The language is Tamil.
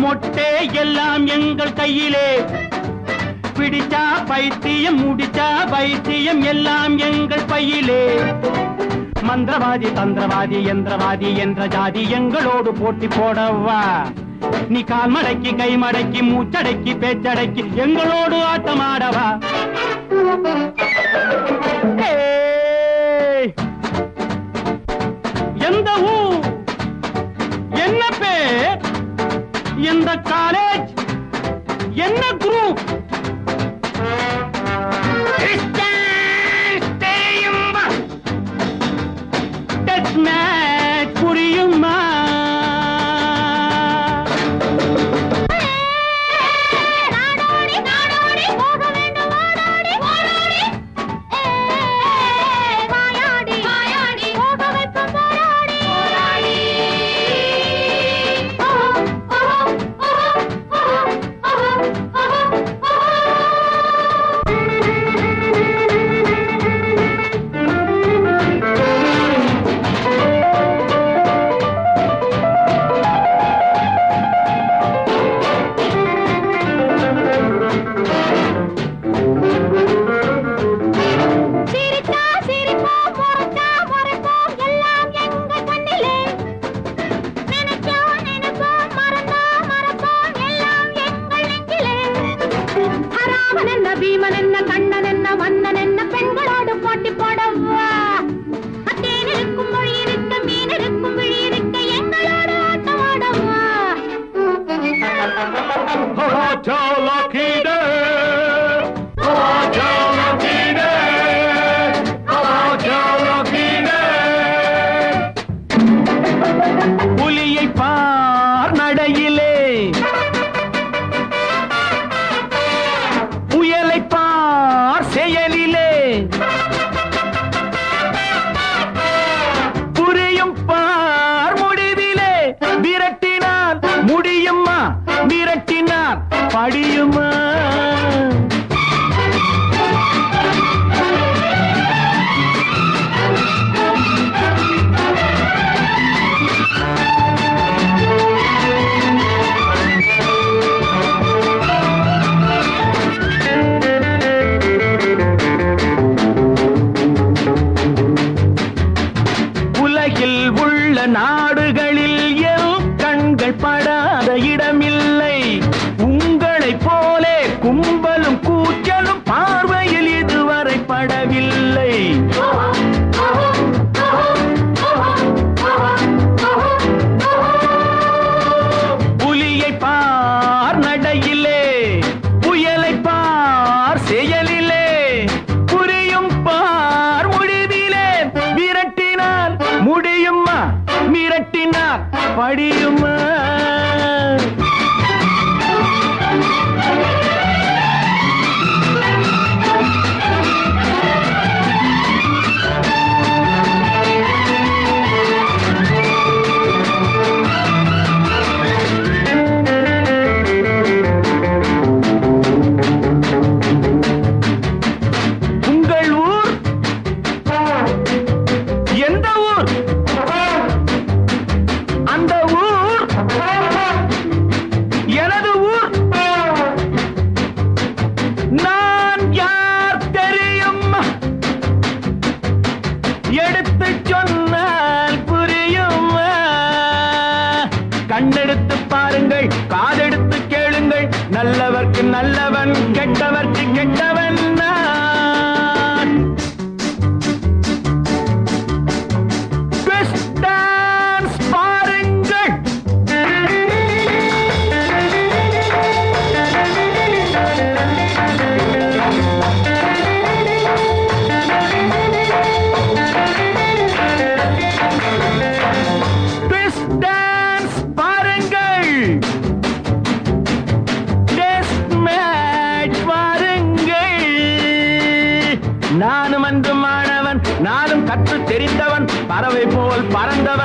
மொட்டே எல்லாம் எங்கள் கையிலே பிடிச்சா பைத்தியம் முடிச்சா பைத்தியம் எல்லாம் எங்கள் பையிலே மந்திரவாதி தந்திரவாதி யந்திரவாதி என்ற ஜாதி எங்களோடு போட்டி போடவா நீ கால் மடக்கி கை மடக்கி மூச்சடக்கி பேச்சடக்கி எங்களோடு ஆட்டமாடவா ஏய்! எந்த ஊர் என்ன பேர் எந்த காலேஜ் என்ன குரூப் தெரியுமா டெஸ்ட் மேட்ச் புரியுமா நாடோடி நாடோடி போக வேண்டும் ஓடோடி ஓடோடி ஏய் வாயாடி வாயாடி போக வைப்போம் போராடி போராடி ஓஹோ ஓஹோ ஓஹோ ஓஹோ சிரித்தா சிரிப்போம் முறைத்தா முறைப்போம் எல்லாம் எங்க கண்ணிலே நினைச்சோம் நினைப்போம் மறந்தா மறப்போம் எல்லாம் எங்கள் நெஞ்சிலே ஹராமன் என்ன பீமன் என்ன கண்ணன் என்ன மன்னன் என்ன பெண்களோடு போட்டி போடவா அத்தேன் இருக்கும் மொழி இருக்க மீன் இருக்கும் விழி இருக்க எங்களோடு ஆட்டம் ஆடவா Oh, Joe Lucky Day! Oh, Joe Lucky Day! Oh, Joe Lucky Day! புலியை பார் நடையிலே புயலை பார் செயலிலே புரியும் பார் முடிவிலே விரட்டினார் முடியுமா விரட்டினார் படியுமா உலகில் உள்ள நாடுகளில் என் கண்கள் படாத இடமில்லை உங்களைப் போலே கும்பலும் கூச்சலும் பார்வையில் இதுவரை படவில்லை புலியை பார் நடையிலே புயலை பார் செயலிலே புரியும் பார் முடிவிலே விரட்டினார் முடியுமா மிரட்டினார் படியுமா உங்கள் ஊர் எந்த ஊர் அந்த ஊர் எனது ஊர் நான் யார் தெரியும் எடுத்து சொன்னால் புரியும் கண்ணெடுத்து பாருங்கள் காதெடுத்து கேளுங்கள் நல்லவர்க்கு நல்லவன் கெட்டவர்க்கு கெட்டவன் நான் Twist dance பாருங்கள் Twist dance பாருங்கள் Test match பாருங்கள் நானும் அன்று மாணவன் நானும் கற்று தெரிந்தவன் பறவை போல் பறந்தவன்